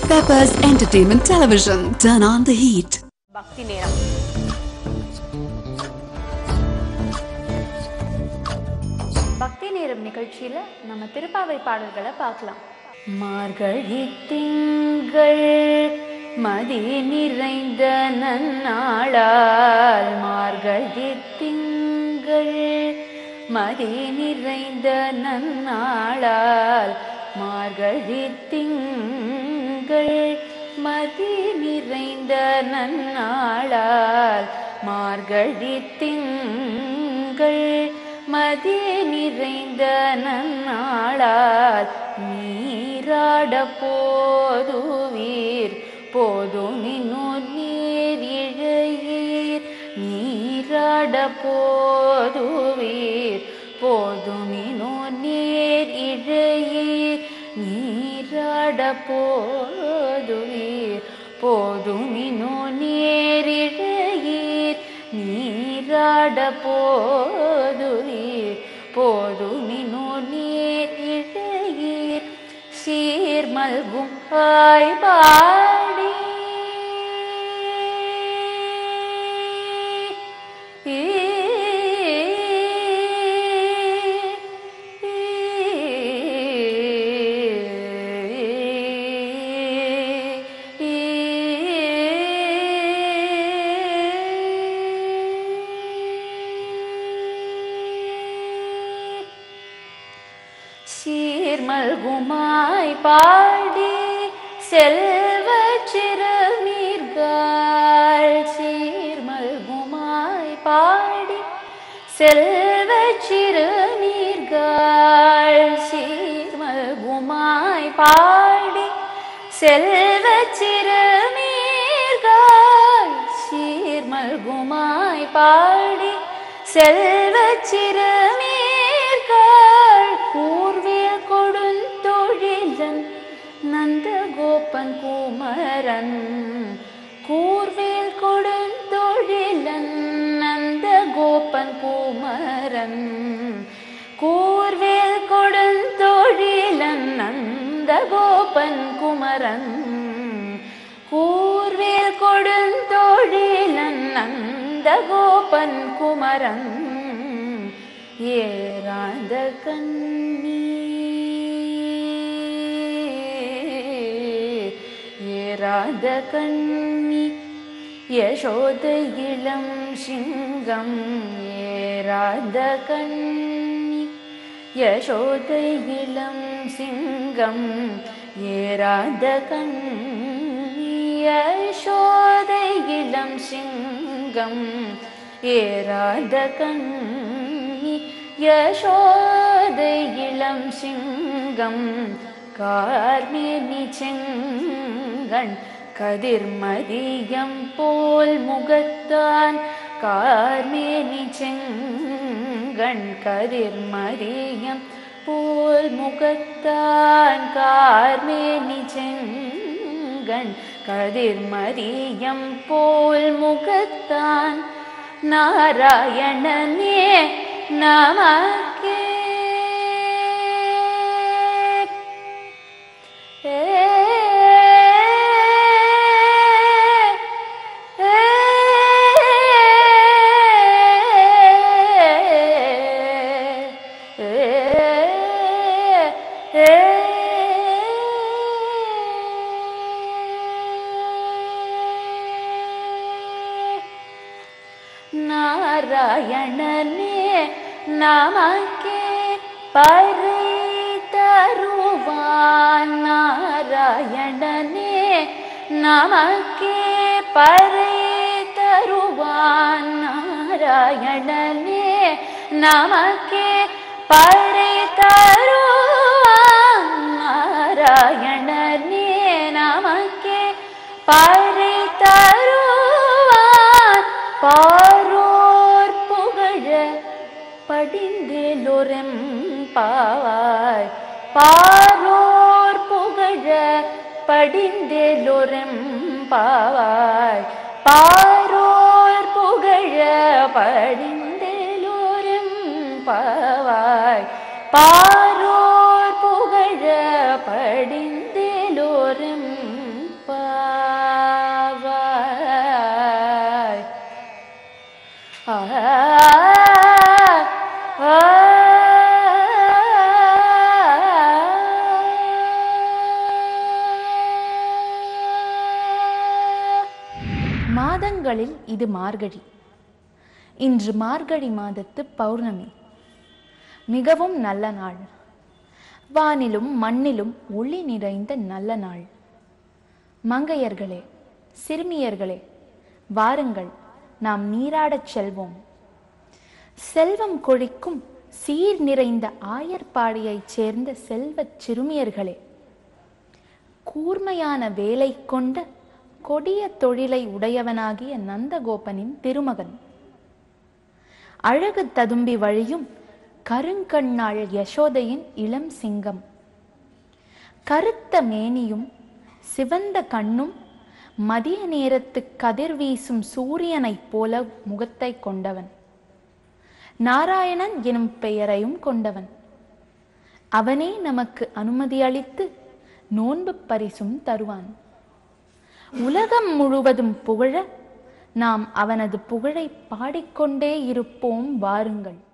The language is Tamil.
Peppers Entertainment Television. Turn on the heat. பக்தி நேரம் பக்தி நேரம் நிகழ்ச்சியில நம்ம திருப்பாவை பாடல்களை பார்க்கலாம் மார்கழி திங்கள் மதி நிறைந்த நன்னாளால் மார்கழி திங்கள் மதி நிறைந்த நன்னாளால் மார்கழி திங்கள் மதி நிறைந்த நன்னாளால் மார்கழி திங்கள் மதி நிறைந்த நன்னாளால் நீராட போதுவீர் போதுமினோ நீர் இழையீர் நீராட போதுவீர் போதுமினோ நீர் இழையீர் நீராட போதுவீர் போதுமினோ நேரிழையீர் நீராட போதுவீர் போதுமினோ நேரிழையீர் சீர்மல்கும் ஆய்பாடி சீர்மல்குமாய் பாடி செல்வ சிறுநீர்கள் சீர்மல்குமாய் பாடி செல்வ சிறுநீர்கள் சீர்மல்குமாய் பாடி செல்வ சிறுநீர்கள் சீர்மல்குமாய் பாடி செல்வ சிறுநீர்கள் கூர்வேல் கொடுந்தொழிலன் நந்தகோபன் குமரன் கூர்வேல் கொடுந்தொழிலன் நந்தகோபன் குமரன் கூர்வேல் கொடுந்தொழிலன் நந்தகோபன் குமரன் கூர்வேல் கொடுந்தொழிலன் நந்தகோபன் குமரன் ஏராந்த கண்ணி ஏராத கண்ணி யசோத இளம் சிங்கம் ஏராத கண்ணி யசோத இளம் சிங்கம் ஏராத கண்ணி யசோத இளம் சிங்கம் ஏராத கண்ணி யசோத இளம் சிங்கம் கார்மேனி செங்கண் கதிர்மதியம் போல் முகத்தான் கார்மேனி செங்கண் கதிர்மதியம் போல் முகத்தான் கார்மேனி செங்கண் கதிர்மதியம் போல் முகத்தான் நாராயணனே நமக்கே நாராயணனே நமக்கே பறை தருவான் நாராயணனே நமக்கே பறை தருவான் நாராயணனே நமக்கே பறை தருவான் நாராயணனே நமக்கே பறை தருவான் பாரோர் புகழ படிந்தேலோரெம் பாவாய் பாரோர் புகழ படிந்தேலோரெம் பாவாய் பாரோர் புகழ படிந்தேலோரெம் பாவாய் பாரோர் புகழ படிந்தேலோரெம் மாதங்களில் இது மார்கழி இன்று மார்கழி மாதத்து பௌர்ணமி மிகவும் நல்ல நாள் வானிலும் மண்ணிலும் ஒளி நிறைந்த நல்ல நாள் மங்கையர்களே சிறுமியர்களே வாருங்கள் நாம் நீராடச் செல்வோம் செல்வம் கொழிக்கும் சீர் நிறைந்த ஆயர்பாடியைச் சேர்ந்த செல்வச் சிறுமியர்களே கூர்மையான வேலை கொண்ட கொடிய தொழிலை உடையவனாகிய நந்தகோபனின் திருமகன் அழகு ததும்பி வழியும் கருங்கண்ணாள் யசோதையின் இளம் சிங்கம் கருத்த மேனியும் சிவந்த கண்ணும் மதிய நேரத்து கதிர் வீசும் சூரியனைப் போல முகத்தை கொண்டவன் நாராயணன் எனும் பெயரையும் கொண்டவன் அவனே நமக்கு அனுமதி அளித்து நோன்பு பரிசும் தருவான் உலகம் முழுவதும் புகழ நாம் அவனது புகழை பாடிக்கொண்டே இருப்போம் வாருங்கள்